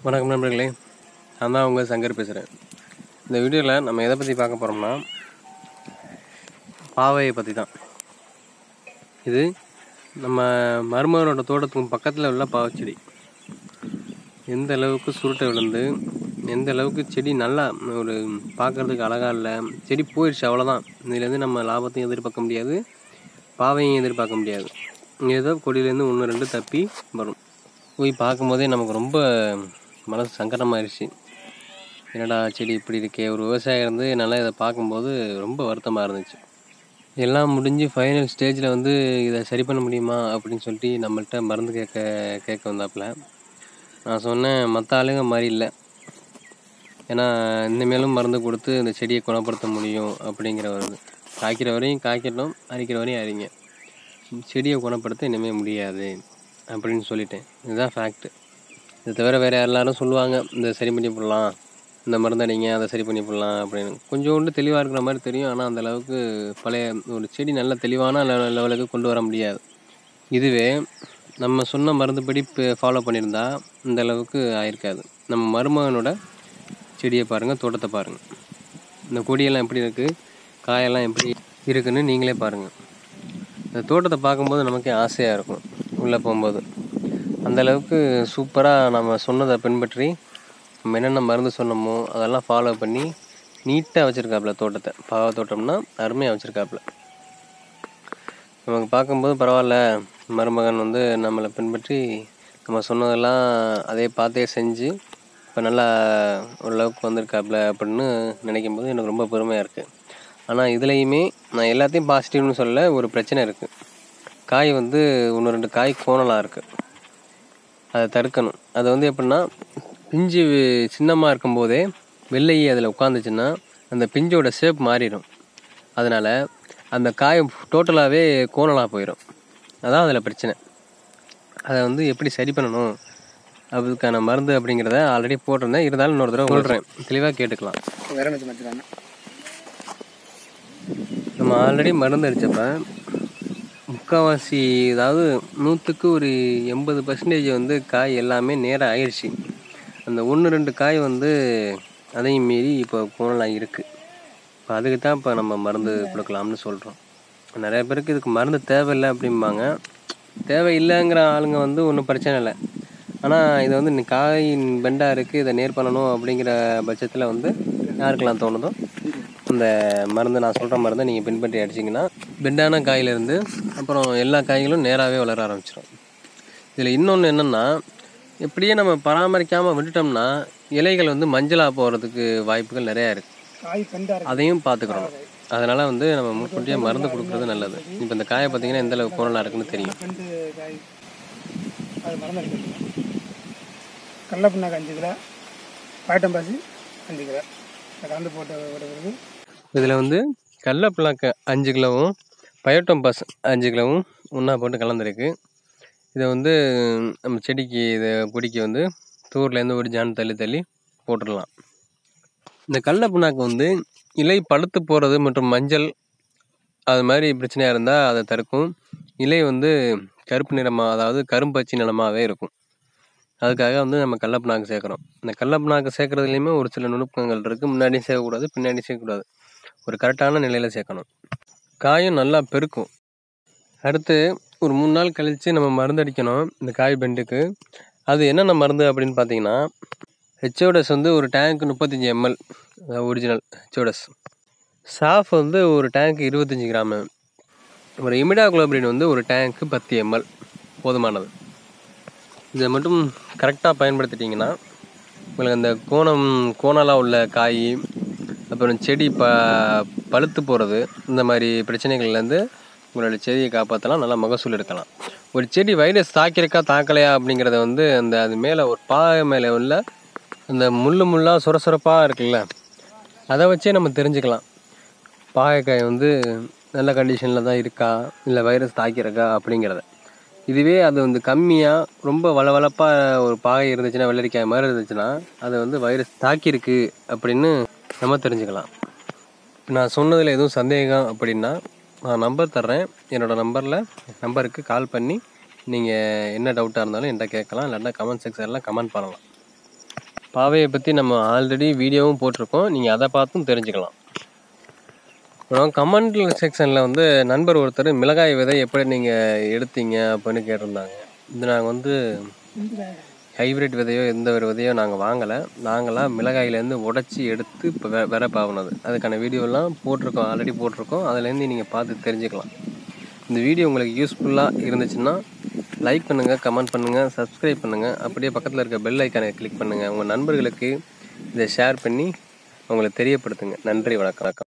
வணக்கம் நண்பர்களே நான் தான் உங்கள் சங்கர் பேசுகிறேன் இந்த வீடியோவில் நம்ம எதை பற்றி பார்க்க போகிறோம்னா பாவையை பற்றி தான் இது நம்ம மருமகனோட தோட்டத்துக்கு பக்கத்தில் உள்ள பாவைச்செடி எந்த அளவுக்கு சுருட்டை விழுந்து எந்த அளவுக்கு செடி நல்லா ஒரு பார்க்குறதுக்கு அழகாக இல்லை செடி போயிடுச்சு அவ்வளோதான் இதுலேருந்து நம்ம லாபத்தையும் எதிர்பார்க்க முடியாது பாவையும் எதிர்பார்க்க முடியாது ஏதோ கொடியிலேருந்து ஒன்று ரெண்டு தப்பி வரும் போய் பார்க்கும்போதே நமக்கு ரொம்ப மனசு சங்கடமாயிருச்சு என்னடா செடி இப்படி இருக்கே ஒரு விவசாயி இருந்து நல்லா இதை பார்க்கும்போது ரொம்ப வருத்தமாக இருந்துச்சு எல்லாம் முடிஞ்சு ஃபைனல் ஸ்டேஜில் வந்து இதை சரி பண்ண முடியுமா அப்படின்னு சொல்லிட்டு நம்மள்ட்ட மருந்து கேட்க கேட்க வந்தாப்புல நான் சொன்னேன் மற்ற ஆளுங்க மாதிரி இல்லை ஏன்னா இனிமேலும் மருந்து கொடுத்து இந்த செடியை குணப்படுத்த முடியும் அப்படிங்கிற ஒரு இது. காய்க்கிற வரையும் காய்க்கட்டும் அரிக்கிற வரையும் அரிங்க செடியை குணப்படுத்த இனிமேல் முடியாது அப்படின்னு சொல்லிட்டேன் இதுதான் ஃபேக்ட்டு இது தவிர வேறு எல்லாரும் சொல்லுவாங்க இந்த சரி பண்ணி போடலாம் இந்த மருந்து அடிங்க அதை சரி பண்ணி போடலாம் அப்படின்னு கொஞ்சோண்டு தெளிவாக இருக்கிற மாதிரி தெரியும் ஆனால் அந்த அளவுக்கு பழைய ஒரு செடி நல்ல தெளிவான லெவ- லெவலுக்கு கொண்டு வர முடியாது இதுவே நம்ம சொன்ன மருந்துப்படி ஃபாலோ பண்ணியிருந்தா இந்த அளவுக்கு ஆயிருக்காது நம்ம மருமகனோட செடியை பாருங்கள் தோட்டத்தை பாருங்கள் இந்த கொடியெல்லாம் எப்படி இருக்குது காயெல்லாம் எப்படி இருக்குன்னு நீங்களே பாருங்கள் இந்த தோட்டத்தை பார்க்கும்போது நமக்கே ஆசையாக இருக்கும் உள்ளே போகும்போது அந்த அளவுக்கு சூப்பராக நம்ம சொன்னதை பின்பற்றி நம்ம என்னென்ன மருந்து சொன்னோமோ அதெல்லாம் ஃபாலோ பண்ணி நீட்டாக வச்சுருக்காப்புல தோட்டத்தை பாவ தோட்டம்னா அருமையாக வச்சுருக்காப்புல நமக்கு பார்க்கும்போது பரவாயில்ல மருமகன் வந்து நம்மளை பின்பற்றி நம்ம சொன்னதெல்லாம் அதே பார்த்தே செஞ்சு இப்போ நல்லா ஓரளவுக்கு வந்திருக்காப்புல அப்படின்னு நினைக்கும் போது எனக்கு ரொம்ப பெருமையாக இருக்குது ஆனால் இதுலேயுமே நான் எல்லாத்தையும் பாசிட்டிவ்னு சொல்ல ஒரு பிரச்சனை இருக்குது காய் வந்து ஒன்று ரெண்டு காய் கோணலாக இருக்குது அதை தடுக்கணும் அது வந்து எப்படின்னா பிஞ்சு சின்னமாக இருக்கும்போதே வெள்ளை அதில் உட்காந்துச்சுன்னா அந்த பிஞ்சோட ஷேப் மாறிடும் அதனால் அந்த காய் டோட்டலாகவே கோணலாக போயிடும் அதான் அதில் பிரச்சனை அதை வந்து எப்படி சரி பண்ணணும் அதுக்கான மருந்து அப்படிங்கிறத ஆல்ரெடி போட்டிருந்தேன் இருந்தாலும் இன்னொரு தடவை சொல்கிறேன் தெளிவாக கேட்டுக்கலாம் வேற வச்சு மாற்றிட்டாங்க நம்ம ஆல்ரெடி மருந்து அடித்தப்ப முக்கால்வாசி அதாவது நூற்றுக்கு ஒரு எண்பது பர்சன்டேஜ் வந்து காய் எல்லாமே நேராக ஆயிடுச்சு அந்த ஒன்று ரெண்டு காய் வந்து அதையும் மீறி இப்போ கோணலாக இருக்குது இப்போ அதுக்கு தான் இப்போ நம்ம மருந்து கொடுக்கலாம்னு சொல்கிறோம் நிறைய பேருக்கு இதுக்கு மருந்து தேவையில்லை அப்படிம்பாங்க தேவையில்லைங்கிற ஆளுங்க வந்து ஒன்றும் பிரச்சனை இல்லை ஆனால் இது வந்து இன்னைக்கு காய் பெண்டாக இருக்குது இதை நேர் பண்ணணும் அப்படிங்கிற பட்சத்தில் வந்து யாருக்கெல்லாம் தோணுதோ இந்த மருந்து நான் சொல்கிற மருந்தை நீங்கள் பின்பற்றி அடிச்சிங்கன்னா பெண்டான காயிலிருந்து அப்புறம் எல்லா காய்களும் நேராகவே வளர ஆரம்பிச்சிடும் இதில் இன்னொன்று என்னென்னா இப்படியே நம்ம பராமரிக்காமல் விட்டுட்டோம்னா இலைகள் வந்து மஞ்சளாக போகிறதுக்கு வாய்ப்புகள் நிறையா இருக்குது காய் பெண்டா இருக்கு அதையும் பார்த்துக்கிறோம் அதனால் வந்து நம்ம முன்கூட்டியே மருந்து கொடுக்குறது நல்லது இப்போ இந்த காயை பார்த்தீங்கன்னா எந்த அளவுக்கு கோணலாக இருக்குன்னு தெரியும் பெண்டு காய் அது மறந்து அடிக்கிறது கடலை புண்ணாக்கு அஞ்சு கிலோ பாயட்டம் பாசி அஞ்சு கிலோ அதை கலந்து போட்டு விடுறது இதில் வந்து கடல புண்ணாக்கு அஞ்சு கிலோவும் பயோட்டம் பஸ் அஞ்சு கிலோவும் ஒன்றா போட்டு கலந்துருக்கு இதை வந்து நம்ம செடிக்கு இதை கொடிக்கு வந்து தூர்லேருந்து ஒரு ஜான் தள்ளி தள்ளி போட்டுடலாம் இந்த கடல புண்ணாக்கு வந்து இலை பழுத்து போகிறது மற்றும் மஞ்சள் அது மாதிரி பிரச்சனையாக இருந்தால் அதை தடுக்கும் இலை வந்து கருப்பு நிறமாக அதாவது கரும்பச்சை நிறமாகவே இருக்கும் அதுக்காக வந்து நம்ம கடல புண்ணாக்கு சேர்க்குறோம் இந்த கடல புண்ணாக்கு சேர்க்குறதுலையுமே ஒரு சில நுணுக்கங்கள் இருக்குது முன்னாடியும் சேர்க்கக்கூடாது பின்னாடியும் சேர்க்கக்கூடாது ஒரு கரெக்டான நிலையில் சேர்க்கணும் காயும் நல்லா பெருக்கும் அடுத்து ஒரு மூணு நாள் கழித்து நம்ம மருந்து அடிக்கணும் இந்த காய் பெண்டுக்கு அது என்னென்ன மருந்து அப்படின்னு பார்த்தீங்கன்னா ஹெச்ஓடஸ் வந்து ஒரு டேங்க் முப்பத்தஞ்சு எம்எல் ஒரிஜினல் ஹெச்ஓடஸ் சாஃப் வந்து ஒரு டேங்க் இருபத்தஞ்சி கிராமு ஒரு இமிடா குளோபரின் வந்து ஒரு டேங்க்கு பத்து எம்எல் போதுமானது இதை மட்டும் கரெக்டாக பயன்படுத்திட்டிங்கன்னா உங்களுக்கு அந்த கோணம் கோணலாக உள்ள காய் அப்புறம் செடி ப பழுத்து போகிறது இந்த மாதிரி பிரச்சனைகள்லேருந்து உங்களோட செடியை காப்பாற்றலாம் நல்லா மகசூல் எடுக்கலாம் ஒரு செடி வைரஸ் தாக்கியிருக்கா தாக்கலையா அப்படிங்கிறத வந்து அந்த அது மேலே ஒரு பாய மேலே உள்ள அந்த முள்ளு முள்ளாக சுரசுரப்பாக இருக்குல்ல அதை வச்சே நம்ம தெரிஞ்சுக்கலாம் பாகக்காய் வந்து நல்ல கண்டிஷனில் தான் இருக்கா இல்லை வைரஸ் தாக்கியிருக்கா அப்படிங்கிறத இதுவே அது வந்து கம்மியாக ரொம்ப வளவளப்பாக ஒரு பாகை இருந்துச்சுன்னா வெள்ளரிக்காய் மாதிரி இருந்துச்சுன்னா அது வந்து வைரஸ் தாக்கியிருக்கு அப்படின்னு நம்ம தெரிஞ்சுக்கலாம் நான் சொன்னதில் எதுவும் சந்தேகம் அப்படின்னா நான் நம்பர் தர்றேன் என்னோடய நம்பரில் நம்பருக்கு கால் பண்ணி நீங்கள் என்ன டவுட்டாக இருந்தாலும் என்கிட்ட கேட்கலாம் இல்லாட்டா கமெண்ட் செக்ஷனில் கமெண்ட் பண்ணலாம் பாவையை பற்றி நம்ம ஆல்ரெடி வீடியோவும் போட்டிருக்கோம் நீங்கள் அதை பார்த்தும் தெரிஞ்சுக்கலாம் அப்புறம் கமெண்ட் செக்ஷனில் வந்து நண்பர் ஒருத்தர் மிளகாய் விதை எப்படி நீங்கள் எடுத்தீங்க அப்படின்னு கேட்டிருந்தாங்க இது நாங்கள் வந்து ஹைப்ரிட் விதையோ எந்த ஒரு விதையோ நாங்கள் வாங்கலை நாங்களாம் மிளகாயிலேருந்து உடச்சி எடுத்து இப்போ வெ விரை பாவுனது அதுக்கான வீடியோலாம் போட்டிருக்கோம் ஆல்ரெடி போட்டிருக்கோம் அதுலேருந்து நீங்கள் பார்த்து தெரிஞ்சுக்கலாம் இந்த வீடியோ உங்களுக்கு யூஸ்ஃபுல்லாக இருந்துச்சுன்னா லைக் பண்ணுங்கள் கமெண்ட் பண்ணுங்கள் சப்ஸ்கிரைப் பண்ணுங்கள் அப்படியே பக்கத்தில் இருக்க பெல் ஐக்கானை கிளிக் பண்ணுங்கள் உங்கள் நண்பர்களுக்கு இதை ஷேர் பண்ணி அவங்களை தெரியப்படுத்துங்க நன்றி வணக்கம் வணக்கம்